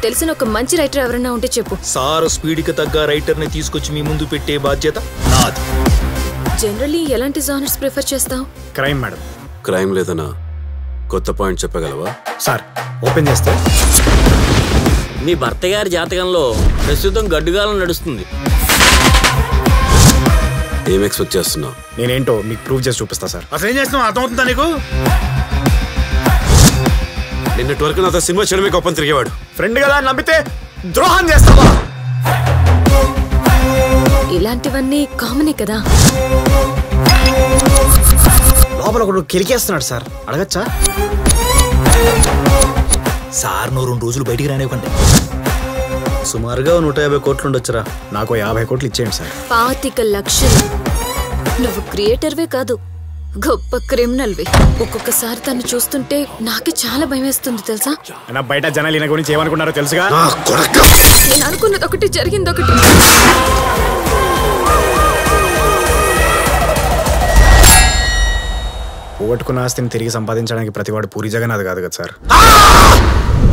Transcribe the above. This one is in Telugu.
తెలిసిన ఒక మంచి రైటర్ ఎవరైనా ఉంటే చెప్పు సార్ స్పీడ్కి తగ్గ రైటర్ని తీసుకొచ్చి మీ ముందు పెట్టే బాధ్యత నాది జనరల్లీ ఎలాంటి జానర్స్ ప్రిఫర్ చేస్తావు క్రైమ్ మేడం క్రైమ్ లేదనా కొత్త పాయింట్ చెప్పగలవా సార్ ఓపెన్ చేస్తే మీ భర్త గారి జాతకంలో ప్రస్తుతం గడ్డుగాలం నడుస్తుంది ఏం ఎక్స్పెక్ట్ చేస్తున్నావు నేనేంటో మీకు ప్రూవ్ చేసి చూపిస్తా సార్ అసలు ఏం చేస్తున్నావు అర్థమవుతుందా నీకు నిన్నటి వరకు నాతో సినిమా చేయడమే గొప్పని తిరిగేవాడు ఫ్రెండ్ కదా అని నమ్మితే ద్రోహం చేస్తావా ఇలాంటివన్నీ కామనే కదా లోపల ఒకడు కిరికేస్తున్నాడు సార్ అడగచ్చా సార్ నువ్వు రెండు రోజులు బయటికి రానివ్వకండి సుమారుగా నూట యాభై కోట్లు ఉండొచ్చురా నాకు యాభై కోట్లు ఇచ్చేయండి సార్ పాతిక లక్షలు నువ్వు క్రియేటర్వే కాదు గొప్ప క్రిమినల్వి ఒక్కొక్కసారి తను చూస్తుంటే నాకే చాలా భయం వేస్తుంది తెలుసా అయినా బయట జనాలు ఈయన గురించి ఏమనుకున్నారో తెలుసుగా నా కొడక నేను అనుకున్నది ఒకటి జరిగింది ఒకటి పోగొట్టుకున్న ఆస్తిని తిరిగి సంపాదించడానికి ప్రతివాడు పూరి జగన్నాథ్ కాదు కదా సార్